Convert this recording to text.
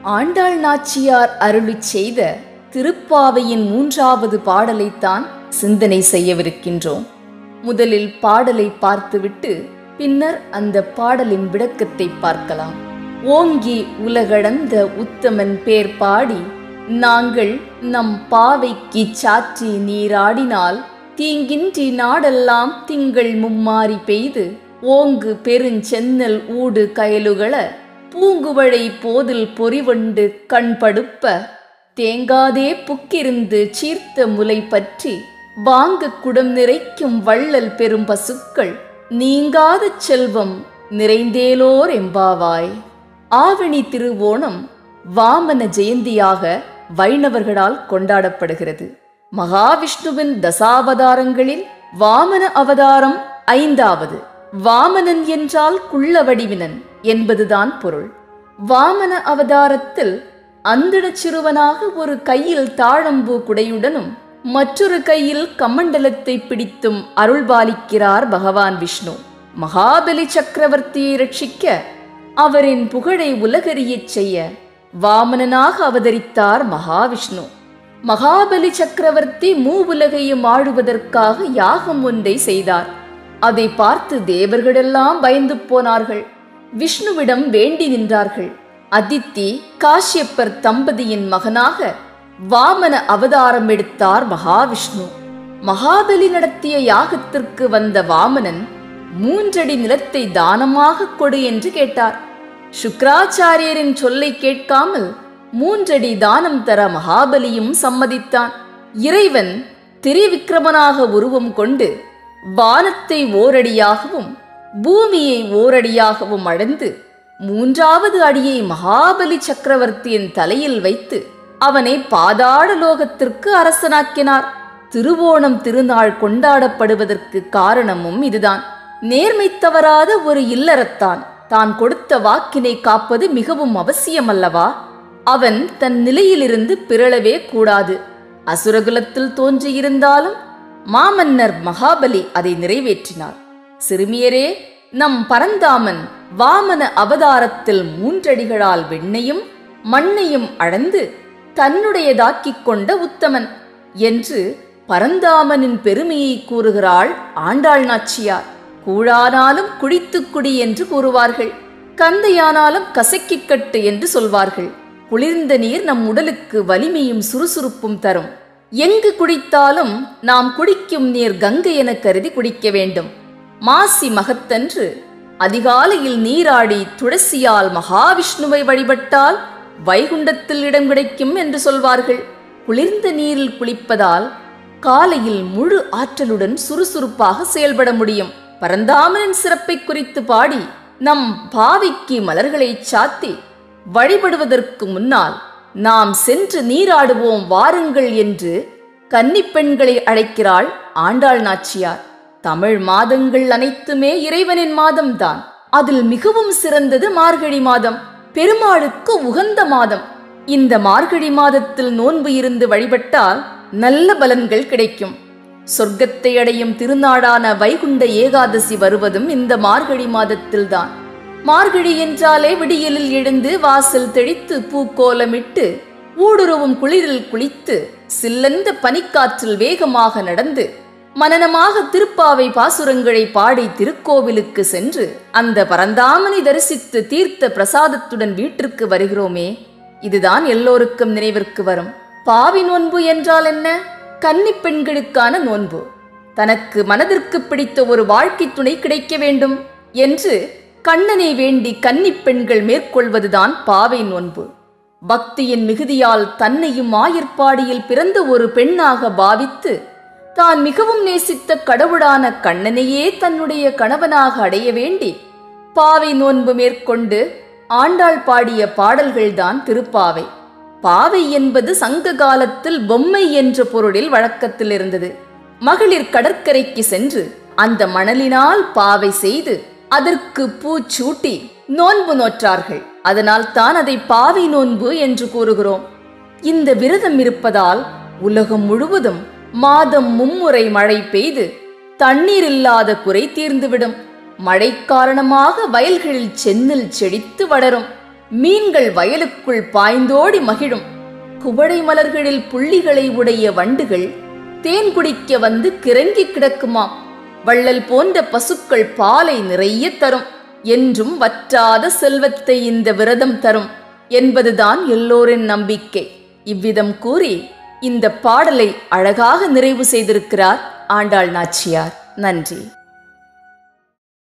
ஆண்டாள் நாச்சியார் அருளிச் செய்த திருப்பாவையின் மூன்றாவது பாடலைத்தான் சிந்தனை செய்யவிருக்கின்றோம் முதலில் பாடலை பார்த்துவிட்டு பின்னர் அந்த பாடலின் விளக்கத்தை பார்க்கலாம் ஓங்கி உலகளந்த உத்தமன் பேர் பாடி நாங்கள் நம் பாவைக்கு சாற்றி நீராடினால் தீங்கின்றி நாடெல்லாம் திங்கள் மும்மாறி பெய்து ஓங்கு பெருஞ்சென்னல் ஊடு கயலுகள பூங்குவழை போதில் பொறிவண்டு கண்படுப்ப தேங்காதே புக்கிருந்து சீர்த்த முலை பற்றி வாங்க குடம் நிறைக்கும் வள்ளல் பெரும் பசுக்கள் நீங்காத செல்வம் நிறைந்தேலோர் எம்பாவாய் ஆவணி திருவோணம் வாமன ஜெயந்தியாக வைணவர்களால் கொண்டாடப்படுகிறது மகாவிஷ்ணுவின் தசாவதாரங்களில் வாமன அவதாரம் ஐந்தாவது வாமனன் என்றால் குள்ள வடிவினன் என்பதுதான் பொருள் வாமன அவதாரத்தில் அந்திடச் சிறுவனாக ஒரு கையில் தாழம்பூ குடையுடனும் மற்றொரு கையில் கமண்டலத்தை பிடித்தும் அருள்பாலிக்கிறார் பகவான் விஷ்ணு மகாபலி சக்கரவர்த்தியை ரட்சிக்க அவரின் புகழை உலகறியச் செய்ய வாமனனாக அவதரித்தார் மகாவிஷ்ணு மகாபலி சக்கரவர்த்தி மூவுலகையும் ஆளுவதற்காக யாகம் ஒன்றை செய்தார் அதை பார்த்து தேவர்களெல்லாம் பயந்து போனார்கள் விஷ்ணுவிடம் வேண்டி நின்றார்கள் அதித்தி காஷ்யப்பர் தம்பதியின் மகனாக வாமன அவதாரம் எடுத்தார் மகாவிஷ்ணு மகாபலி நடத்திய யாகத்திற்கு வந்த வாமனன் மூன்றடி நிலத்தை தானமாக கொடு என்று கேட்டார் சுக்ராச்சாரியரின் சொல்லை கேட்காமல் மூன்றடி தானம் தர மகாபலியும் சம்மதித்தான் இறைவன் திரிவிக்ரமனாக உருவம் கொண்டு வானத்தை ஓரடியாகவும் பூமியை ஓரடியாகவும் அடைந்து மூன்றாவது அடியை மகாபலி சக்கரவர்த்தியின் தலையில் வைத்து அவனை பாதாள லோகத்திற்கு அரசனாக்கினார் திருவோணம் திருநாள் கொண்டாடப்படுவதற்கு காரணமும் இதுதான் நேர்மை தவறாத ஒரு இல்லறத்தான் தான் கொடுத்த வாக்கினை காப்பது மிகவும் அவசியமல்லவா அவன் தன் நிலையிலிருந்து பிறழவே கூடாது அசுரகுலத்தில் தோன்றியிருந்தாலும் மாமன்னர் மகாபலி அதை நிறைவேற்றினார் சிறுமியரே நம் பரந்தாமன் வாமன அவதாரத்தில் மூன்றடிகளால் வெண்ணையும் மண்ணையும் அளந்து தன்னுடையதாக்கிக் கொண்ட உத்தமன் என்று பரந்தாமனின் பெருமையை கூறுகிறாள் ஆண்டாள் நாச்சியார் கூழானாலும் குடித்துக் குடி என்று கூறுவார்கள் கந்தையானாலும் கசக்கிக் கட்டு என்று சொல்வார்கள் குளிர்ந்த நீர் நம் உடலுக்கு வலிமையும் சுறுசுறுப்பும் தரும் எங்கு குடித்தாலும் நாம் குடிக்கும் நீர் கங்கை என கருதி குடிக்க வேண்டும் மாசி மகத்தன்று அதிகாலையில் நீராடி துளசியால் மகாவிஷ்ணுவை வழிபட்டால் வைகுண்டத்தில் இடம் கிடைக்கும் என்று சொல்வார்கள் குளிர்ந்த நீரில் குளிப்பதால் காலையில் முழு ஆற்றலுடன் சுறுசுறுப்பாக செயல்பட முடியும் பரந்தாமனின் சிறப்பை குறித்து பாடி நம் பாவிக்கு மலர்களை சாத்தி வழிபடுவதற்கு முன்னால் நாம் சென்று நீராடுவோம் வாருங்கள் என்று கன்னிப் பெண்களை அழைக்கிறாள் ஆண்டாள் நாச்சியார் தமிழ் மாதங்கள் அனைத்துமே இறைவனின் மாதம்தான் அதில் மிகவும் சிறந்தது மார்கழி மாதம் பெருமாளுக்கு உகந்த மாதம் இந்த மார்கழி மாதத்தில் நோன்பு இருந்து வழிபட்டால் நல்ல பலன்கள் கிடைக்கும் சொர்க்கத்தை அடையும் திருநாடான வைகுண்ட ஏகாதசி வருவதும் இந்த மார்கழி மாதத்தில்தான் மார்கழி என்றாலே விடியலில் எழுந்து வாசல் தெளித்து பூக்கோலமிட்டு ஊடுருவும் குளிரில் குளித்து சில்லென்ற பனிக்காற்றில் வேகமாக நடந்து மனனமாக திருப்பாவை பாசுரங்களை பாடி திருக்கோவிலுக்கு சென்று அந்த பரந்தாமனை தரிசித்து தீர்த்த பிரசாதத்துடன் வீட்டிற்கு வருகிறோமே இதுதான் எல்லோருக்கும் நினைவிற்கு வரும் பாவி நோன்பு என்றால் என்ன கன்னிப் பெண்களுக்கான நோன்பு தனக்கு மனதிற்கு பிடித்த ஒரு வாழ்க்கை துணை கிடைக்க வேண்டும் என்று கண்ணனை வேண்டி கன்னிப் பெண்கள் மேற்கொள்வதுதான் பாவை நோன்பு பக்தியின் மிகுதியால் தன்னையும் ஆயர்பாடியில் பிறந்த ஒரு பெண்ணாக பாவித்து தான் மிகவும் நேசித்த கடவுளான கண்ணனையே தன்னுடைய கணவனாக அடைய வேண்டி பாவை நோன்பு மேற்கொண்டு ஆண்டாள் பாடிய பாடல்கள்தான் திருப்பாவை பாவை என்பது சங்க காலத்தில் பொம்மை என்ற பொருளில் வழக்கத்தில் இருந்தது மகளிர் கடற்கரைக்கு சென்று அந்த மணலினால் பாவை செய்து அதற்கு பூச்சூட்டி நோன்பு நோற்றார்கள் அதனால் தான் அதை பாவை நோன்பு என்று கூறுகிறோம் இந்த விரதம் இருப்பதால் உலகம் முழுவதும் மாதம் மும்முறை மழை பெய்து தண்ணீர் இல்லாத குறை தீர்ந்துவிடும் மழை காரணமாக வயல்களில் சென்னல் செழித்து வளரும் மீன்கள் வயலுக்குள் பாய்ந்தோடி மகிழும் குவளை மலர்களில் புள்ளிகளை உடைய வண்டுகள் தேன் குடிக்க வந்து கிறங்கி கிடக்குமாம் வள்ளல் போன்ற பசுக்கள் பாலை நிறைய தரும் என்றும் வற்றாத செல்வத்தை இந்த விரதம் தரும் என்பதுதான் எல்லோரின் நம்பிக்கை இவ்விதம் கூறி இந்த பாடலை அழகாக நிறைவு செய்திருக்கிறார் ஆண்டாள் நாச்சியார் நன்றி